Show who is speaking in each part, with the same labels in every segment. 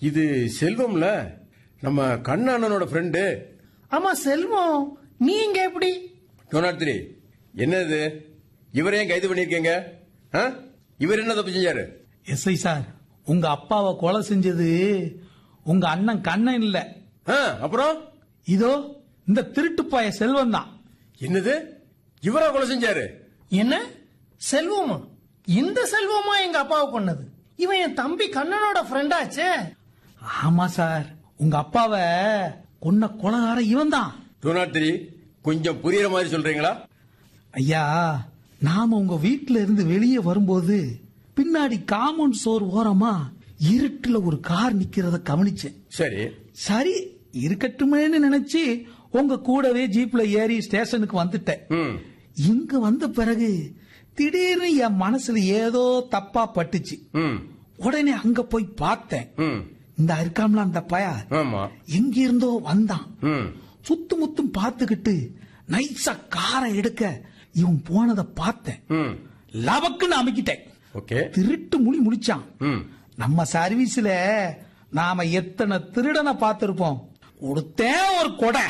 Speaker 1: இது செல்வம்ல நம்ம கண்ணண்ணனோட ஃப்ரெண்டு
Speaker 2: ஆமா செல்வம் நீங்க எப்படி
Speaker 1: டோனாத்ரி என்னது இவரை ஏன் கைது பண்ணிருக்கீங்க ஆ? இவர் என்ன தப்பு செஞ்சாரு
Speaker 3: எஸ்ஐ சார் உங்க அப்பாவை கொலை செஞ்சது உங்க அண்ணன் கண்ணன் இல்ல
Speaker 1: ஆ, அப்புறம்
Speaker 3: இதோ இந்த திருட்டுப்பாய செல்வம் தான்
Speaker 1: என்னது இவரா கொலை செஞ்சாரு
Speaker 2: என்ன செல்வமா இந்த செல்வமா எங்க அப்பாவை கொன்னது இவன் என் தம்பி கண்ணனோட ஃப்ரெண்டாச்சே
Speaker 3: ஆமா சார் உங்க அப்பாவை கொன்ன கொலகார இவன் தான்
Speaker 1: டோனாத்ரி கொஞ்சம் புரியுற மாதிரி சொல்றீங்களா
Speaker 3: ஐயா நாம உங்க வீட்ல இருந்து வெளியே வரும்போது பின்னாடி காம்பவுண்ட் சோர் ஓரமா இருட்டுல ஒரு கார் நிக்கிறத கவனிச்சேன்
Speaker 1: சரி
Speaker 3: சரி இருக்கட்டுமேன்னு நினைச்சு உங்க கூடவே ஜீப்ல ஏறி ஸ்டேஷனுக்கு வந்துட்டேன்
Speaker 1: ம்
Speaker 3: இங்க வந்த பிறகு திடீர்னு என் மனசுல ஏதோ தப்பா பட்டுச்சு
Speaker 1: ம்
Speaker 3: உடனே அங்க போய் பார்த்தேன்
Speaker 1: ம்
Speaker 3: இந்த இருக்காம்ல அந்த பய
Speaker 1: ஆமா
Speaker 3: எங்க இருந்தோ வந்தான்
Speaker 1: ம்
Speaker 3: சுத்து முத்தும் பார்த்துக்கிட்டு நைஸா காரை எடுக்க இவன் போனதை பார்த்தேன்
Speaker 1: ம்
Speaker 3: லவக்குன்னு அமைக்கிட்டேன்
Speaker 1: ஓகே
Speaker 3: திருட்டு முழி முடிச்சான்
Speaker 1: ம்
Speaker 3: நம்ம சர்வீஸ்ல நாம எத்தனை திருடனை பார்த்திருப்போம் கொடுத்தேன் ஒரு கொடை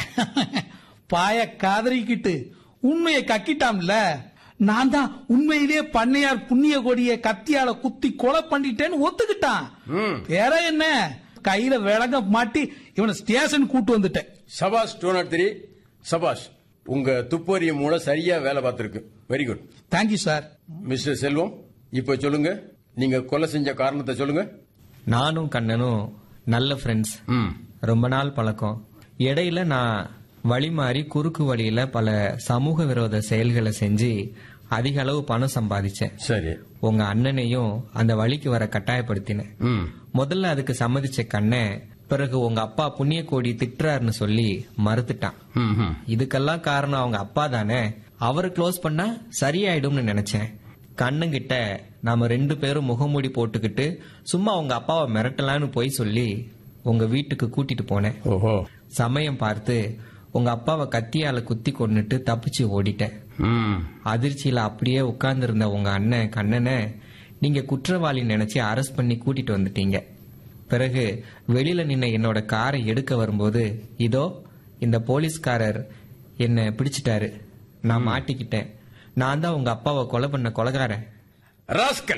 Speaker 3: பாய காதறிக்கிட்டு உண்மையை கக்கிட்டாம்ல நான் தான் உண்மையிலேயே பண்ணையார் புண்ணிய கொடிய கத்தியால குத்தி கொலை பண்ணிட்டேன்னு ஒத்துக்கிட்டான்
Speaker 1: ம்.
Speaker 3: வேற என்ன கையில விலங்க மாட்டி இவனை ஸ்டேஷன் கூட்டு வந்துட்டேன்
Speaker 1: சபாஷ் டோனாத்ரி சபாஷ் உங்க துப்பறிய மூலம் சரியா வேலை பார்த்திருக்கு very good
Speaker 3: thank you sir
Speaker 1: mister Selvam இப்ப சொல்லுங்க நீங்க கொலை செஞ்ச காரணத்தை சொல்லுங்க
Speaker 4: நானும் கண்ணனும் நல்ல ஃப்ரெண்ட்ஸ்
Speaker 1: ம்
Speaker 4: ரொம்ப நாள் பழக்கம் இடையில நான் வழி மாறி குறுக்கு வழியில பல சமூக விரோத செயல்களை செஞ்சு அதிக அளவு பணம் சம்பாதிச்சேன்
Speaker 1: சரி
Speaker 4: உங்க அண்ணனையும் அந்த வழிக்கு வர கட்டாயப்படுத்தினேன்
Speaker 1: ம்
Speaker 4: முதல்ல அதுக்கு சம்மதிச்ச கண்ணன் பிறகு உங்க அப்பா புண்ணிய கோடி திட்டுறாருன்னு சொல்லி மறுத்துட்டான்
Speaker 1: ம் ம்
Speaker 4: இதுக்கெல்லாம் காரணம் அவங்க அப்பா தானே அவரை க்ளோஸ் பண்ணா சரியாயிடும்னு நினைச்சேன் கண்ணுங்கிட்ட நாம ரெண்டு பேரும் முகமூடி போட்டுக்கிட்டு சும்மா உங்க அப்பாவை மிரட்டலான்னு போய் சொல்லி உங்க வீட்டுக்கு கூட்டிட்டு போனேன்
Speaker 1: ஓஹோ
Speaker 4: சமயம் பார்த்து உங்க அப்பாவை கத்தியால குத்தி கொன்னுட்டு தப்பிச்சு ஓடிட்டேன்
Speaker 1: ம்
Speaker 4: அதிர்ச்சியில அப்படியே உட்கார்ந்திருந்த உங்க அண்ணன் கண்ணனை நீங்க குற்றவாளி நினைச்சு அரெஸ்ட் பண்ணி கூட்டிட்டு வந்துட்டீங்க பிறகு வெளியில நின்ன என்னோட காரை எடுக்க வரும்போது இதோ இந்த போலீஸ்காரர் என்ன பிடிச்சிட்டாரு நான் மாட்டிக்கிட்டேன் நான் தான் உங்க அப்பாவை கொலை பண்ண கொலைகாரன்
Speaker 1: ராஸ்கல்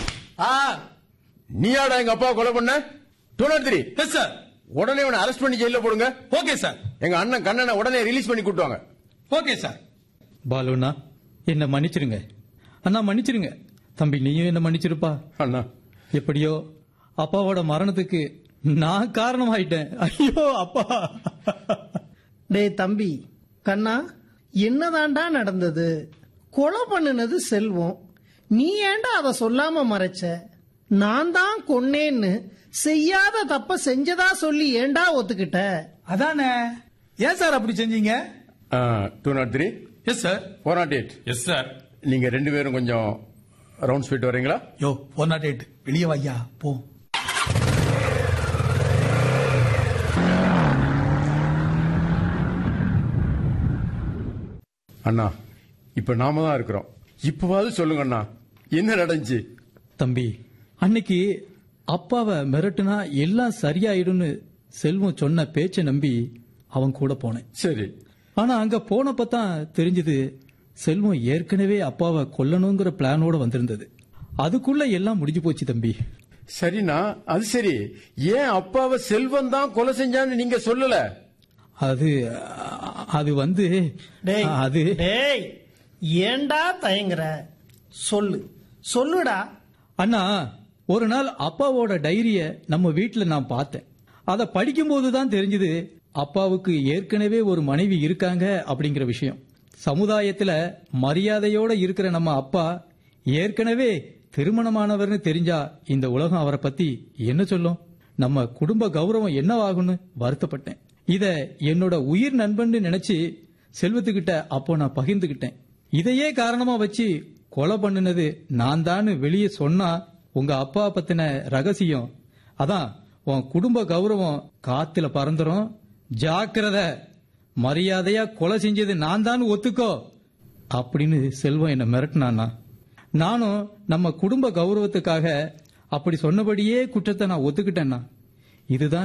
Speaker 1: நீயாடா எங்க அப்பா கொலை பண்ண டோனாத்ரி
Speaker 3: எஸ் சார்
Speaker 1: உடனே அவனை அரெஸ்ட் பண்ணி ஜெயில போடுங்க
Speaker 3: ஓகே சார்
Speaker 1: எங்க அண்ணன் கண்ணனை உடனே ரிலீஸ் பண்ணி கூட்டுவாங்க
Speaker 3: ஓகே சார்
Speaker 5: பாலுண்ணா என்ன மன்னிச்சிருங்க அண்ணா மன்னிச்சிருங்க தம்பி நீயும் என்ன மன்னிச்சிருப்பா
Speaker 1: அண்ணா
Speaker 5: எப்படியோ அப்பாவோட மரணத்துக்கு நான் காரணமாயிட்டேன் ஐயோ அப்பா
Speaker 2: டேய் தம்பி கண்ணா என்னதாண்டா நடந்தது கொலை பண்ணுனது செல்வம் நீ ஏன்டா அத சொல்லாம மறைச்ச நான் தான் கொன்னேன்னு செய்யாத தப்ப செஞ்சதா சொல்லி ஏன்டா ஒத்துக்கிட்ட
Speaker 3: அதானே ஏன் சார் அப்படி செஞ்சீங்க
Speaker 1: two nought three
Speaker 3: yes sir
Speaker 1: four nought eight
Speaker 3: yes sir
Speaker 1: நீங்க ரெண்டு பேரும் கொஞ்சம் ரவுண்ட்ஸ் போயிட்டு வரீங்களா
Speaker 3: யோ ஃபோர் நாட் எயிட் வெளியே வையா போ
Speaker 1: அண்ணா இப்ப நாம தான் இருக்கிறோம் இப்பவாவது சொல்லுங்க அண்ணா என்ன நடந்துச்சு
Speaker 5: தம்பி அன்னைக்கு அப்பாவை மிரட்டுனா எல்லாம் சரியாயிடும்னு செல்வம் சொன்ன பேச்சை நம்பி அவன் கூட போனேன்
Speaker 1: சரி
Speaker 5: ஆனா அங்க போனப்ப தான் தெரிஞ்சது செல்வம் ஏற்கனவே அப்பாவை கொல்லணுங்கிற பிளானோட வந்திருந்தது அதுக்குள்ள எல்லாம் முடிஞ்சு போச்சு தம்பி
Speaker 1: சரிண்ணா அது சரி ஏன் அப்பாவை செல்வம் தான் கொலை செஞ்சான்னு நீங்க சொல்லல
Speaker 5: அது அது வந்து
Speaker 2: டேய்
Speaker 5: அது
Speaker 2: டேய் ஏன்டா தயங்குற சொல்லு சொல்லுடா
Speaker 5: அண்ணா ஒரு நாள் அப்பாவோட டைரிய நம்ம வீட்ல நான் பார்த்தேன் அதை படிக்கும்போது தான் தெரிஞ்சது அப்பாவுக்கு ஏற்கனவே ஒரு மனைவி இருக்காங்க அப்படிங்கிற விஷயம் சமுதாயத்துல மரியாதையோட இருக்கிற நம்ம அப்பா ஏற்கனவே திருமணமானவர்னு தெரிஞ்சா இந்த உலகம் அவரை பத்தி என்ன சொல்லும் நம்ம குடும்ப கௌரவம் என்னவாகும்னு வருத்தப்பட்டேன் இத என்னோட உயிர் நண்பன்னு நினைச்சு செல்வத்துக்கிட்ட அப்போ நான் பகிர்ந்துகிட்டேன் இதையே காரணமா வச்சு கொலை பண்ணுனது நான் தான் வெளியே சொன்னா உங்க அப்பா பத்தின ரகசியம் அதான் உன் குடும்ப கௌரவம் காத்துல பறந்துரும் ஜாக்கிரத மரியாதையா கொலை செஞ்சது நான் தான் ஒத்துக்கோ அப்படின்னு செல்வம் என்ன மிரட்டினானா நானும் நம்ம குடும்ப கௌரவத்துக்காக அப்படி சொன்னபடியே குற்றத்தை நான் ஒத்துக்கிட்டேன்னா இதுதான்